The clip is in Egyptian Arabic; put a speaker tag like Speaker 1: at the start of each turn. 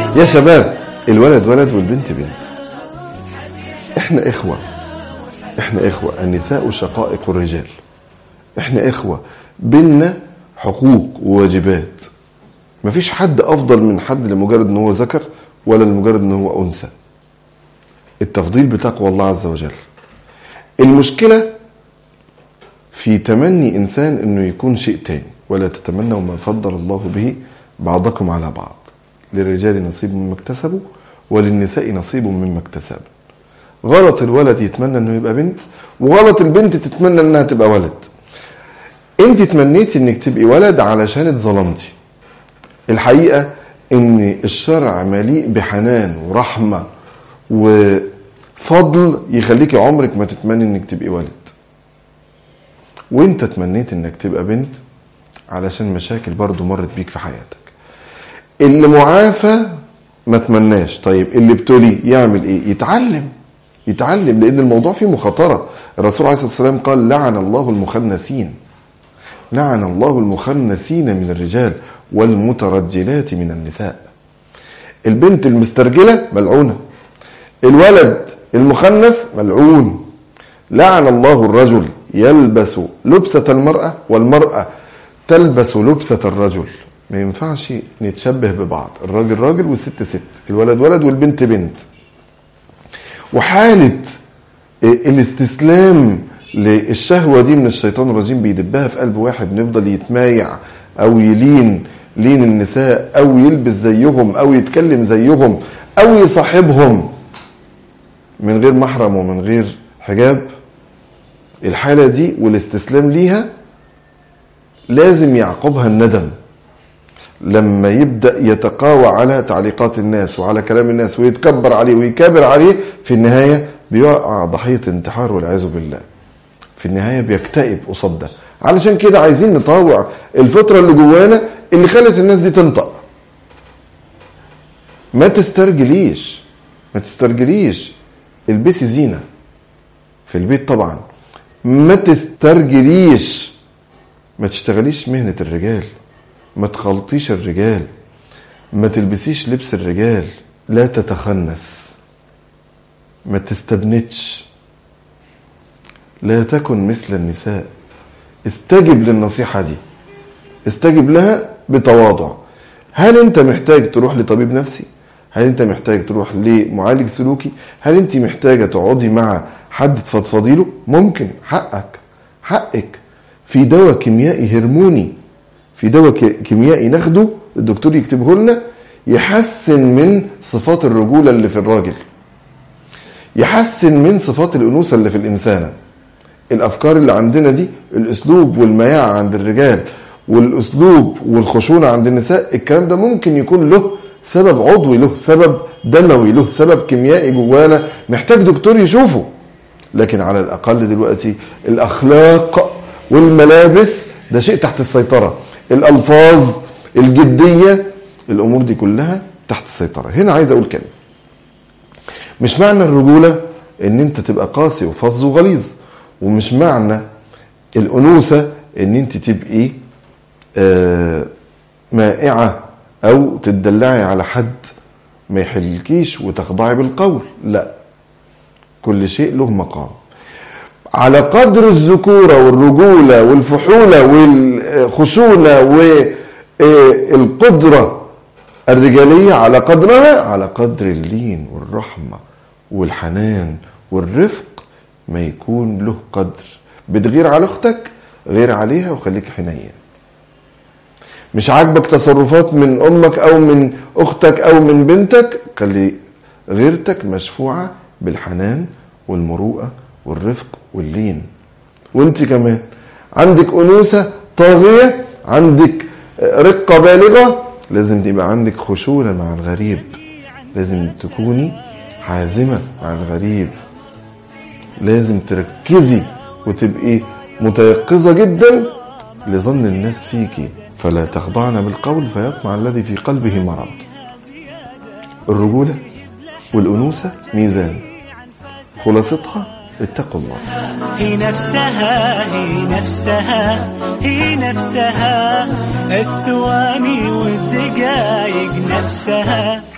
Speaker 1: يا شباب الولد ولد والبنت بنت احنا اخوة احنا اخوة النساء شقائق الرجال احنا اخوة بينا حقوق وواجبات مفيش حد افضل من حد لمجرد ان هو ذكر ولا لمجرد ان هو انثى التفضيل بتقوى الله عز وجل المشكلة في تمني انسان انه يكون شيء تاني ولا تتمنوا ما فضل الله به بعضكم على بعض للرجال نصيب مما اكتسبوا وللنساء نصيب مما اكتسبوا غلط الولد يتمنى انه يبقى بنت وغلط البنت تتمنى انها تبقى ولد انت تمنيتي انك تبقي ولد علشان اتظلمتي الحقيقه ان الشرع مليء بحنان ورحمه وفضل يخليكي عمرك ما تتمني انك تبقي ولد وانت تمنيت انك تبقى بنت علشان مشاكل برضو مرت بيك في حياتك اللي معافى ما تمناش طيب اللي ابتلي يعمل ايه يتعلم يتعلم لان الموضوع فيه مخاطره الرسول عليه الصلاه والسلام قال لعن الله المخنثين لعن الله المخنثين من الرجال والمترجلات من النساء البنت المسترجله ملعونه الولد المخنث ملعون لعن الله الرجل يلبس لبسه المراه والمراه تلبس لبسه الرجل ما ينفعش نتشبه ببعض الراجل راجل والست ست الولد ولد والبنت بنت وحالة الاستسلام للشهوة دي من الشيطان الرجيم بيدبها في قلب واحد بنفضل يتمايع أو يلين لين النساء أو يلبس زيهم أو يتكلم زيهم أو يصاحبهم من غير محرم ومن غير حجاب الحالة دي والاستسلام ليها لازم يعقبها الندم لما يبدا يتقاوى على تعليقات الناس وعلى كلام الناس ويتكبر عليه ويكابر عليه في النهايه بيقع ضحيه انتحار والعياذ بالله في النهايه بيكتئب قصاد ده علشان كده عايزين نطاوع الفطره اللي جوانا اللي خلت الناس دي تنطق ما تسترجليش ما تسترجليش البسي زينه في البيت طبعا ما تسترجليش ما تشتغليش مهنه الرجال ما تخلطيش الرجال ما تلبسيش لبس الرجال لا تتخنس ما تستبنتش لا تكن مثل النساء استجب للنصيحة دي استجب لها بتواضع هل انت محتاج تروح لطبيب نفسي هل انت محتاج تروح لمعالج سلوكي هل انت محتاجة تقعدي مع حد تفضفضي له ممكن حقك حقك في دواء كيميائي هرموني في دواء كيميائي ناخده الدكتور يكتبه لنا يحسن من صفات الرجولة اللي في الراجل يحسن من صفات الأنوثة اللي في الإنسانة الأفكار اللي عندنا دي الأسلوب والمياعة عند الرجال والأسلوب والخشونة عند النساء الكلام ده ممكن يكون له سبب عضوي له سبب دموي له سبب كيميائي جوانا محتاج دكتور يشوفه لكن على الأقل دلوقتي الأخلاق والملابس ده شيء تحت السيطرة الالفاظ الجديه الامور دي كلها تحت السيطره هنا عايز اقول كلمه مش معنى الرجوله ان انت تبقى قاسي وفظ وغليظ ومش معنى الانوثه ان انت تبقي آه مائعه او تدلعي على حد ما يحلكيش وتخضعي بالقول لا كل شيء له مقام على قدر الذكوره والرجوله والفحوله والخشونه والقدره الرجاليه على قدرها على قدر اللين والرحمه والحنان والرفق ما يكون له قدر بتغير على اختك غير عليها وخليك حنين مش عاجبك تصرفات من امك او من اختك او من بنتك خلي غيرتك مشفوعه بالحنان والمروءه والرفق واللين وانت كمان عندك انوثه طاغيه عندك رقه بالغه لازم تبقى عندك خشونه مع الغريب لازم تكوني حازمه مع الغريب لازم تركزي وتبقي متيقظه جدا لظن الناس فيكي فلا تخضعن بالقول فيطمع الذي في قلبه مرض الرجوله والانوثه ميزان خلاصتها اتقوا الله
Speaker 2: هي نفسها هي نفسها هي نفسها الثواني والدقايق نفسها